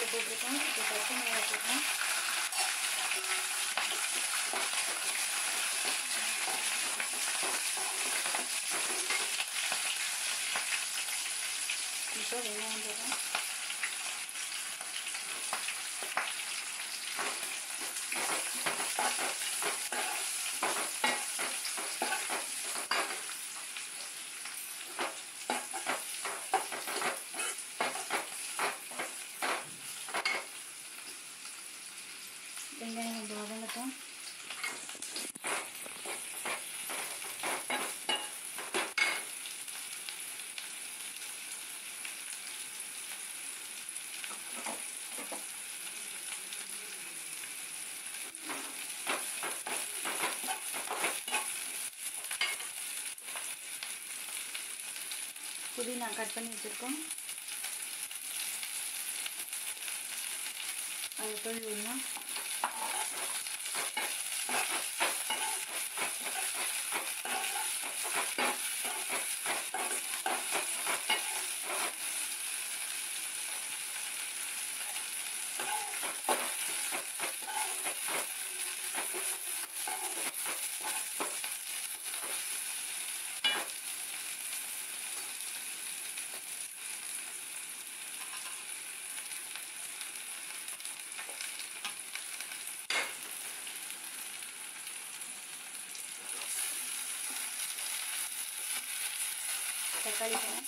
உப்பு போட்டிருக்கோம் இப்போ பச்சை மிளகாய் போட்டோம் இப்போ வெங்காயம் போடுறோம் வெங்காயம் கொஞ்சம் வதங்கட்டும் புதினா கட் பண்ணி வச்சுருக்கோம் அதை தொழில் விடணும் தக்காளி பழம்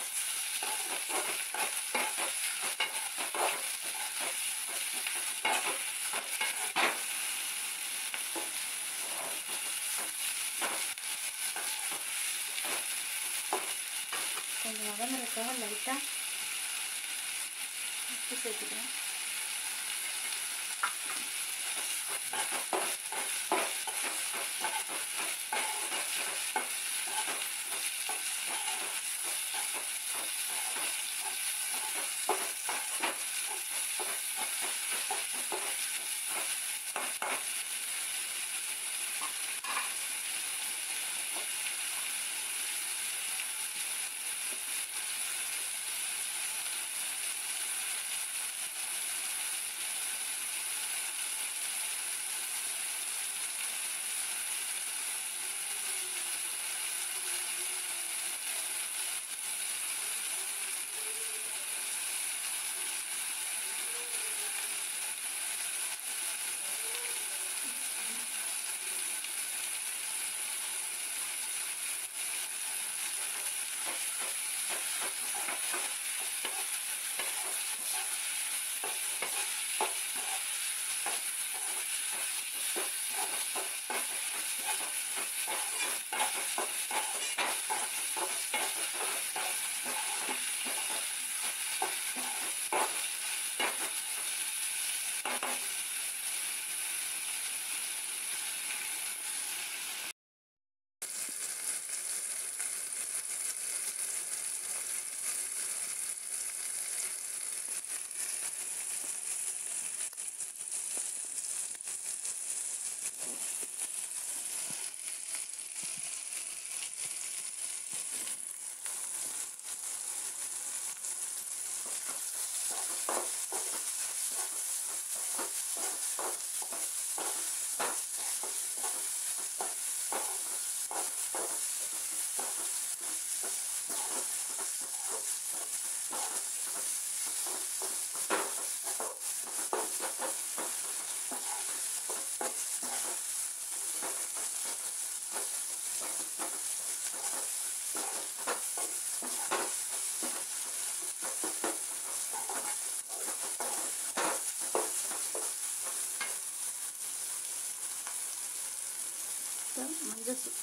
கொஞ்சம் வதங்குறதுக்காக லைட்டாக உப்பு சேர்த்துக்கிறேன் இப்போ மஞ்சள் தூள்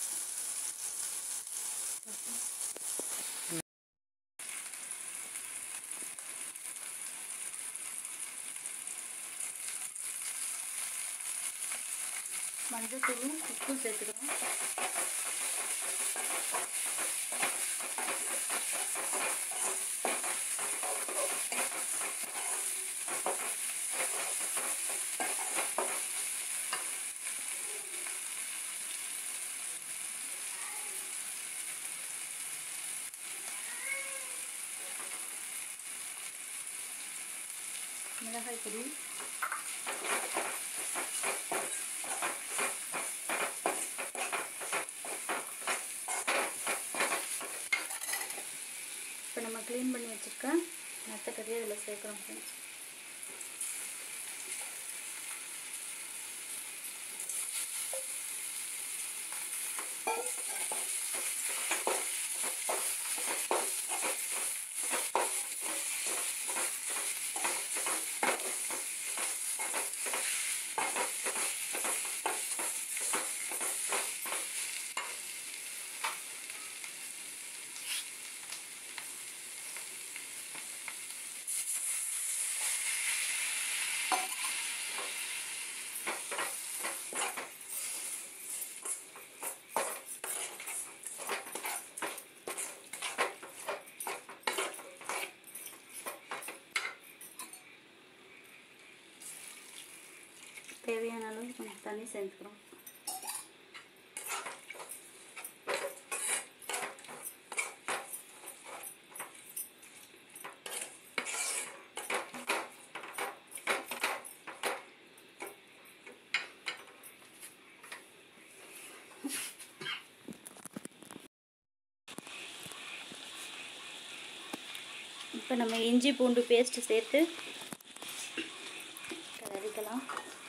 மஞ்சள் தூளும் உப்பும் சேர்த்துக்கிறோம் பொடி இப்போ நம்ம க்ளீன் பண்ணி வச்சுருக்க நத்தக்கறியை இதில் சேர்க்குறோம் ஃப்ரெண்ட்ஸ் தேவையான அளவு கொஞ்சம் தண்ணி சேர்த்துக்கிறோம் இப்போ நம்ம இஞ்சி பூண்டு பேஸ்ட்டு சேர்த்து கலரிக்கலாம்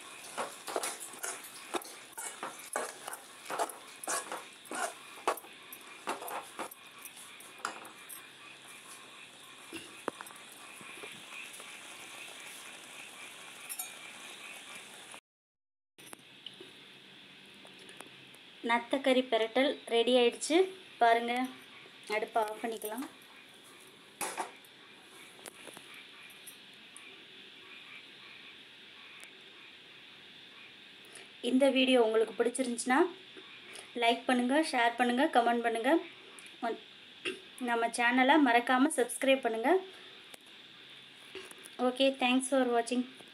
நத்தக்கறி பெரட்டல் ரெடி ஆயிடுச்சு பாருங்கள் அடுப்பை ஆஃப் பண்ணிக்கலாம் இந்த வீடியோ உங்களுக்கு பிடிச்சிருந்துச்சுன்னா லைக் பண்ணுங்கள் ஷேர் பண்ணுங்கள் கமெண்ட் பண்ணுங்கள் நம்ம சேனலை மறக்காமல் சப்ஸ்கிரைப் பண்ணுங்கள் ஓகே தேங்க்ஸ் ஃபார் வாட்சிங்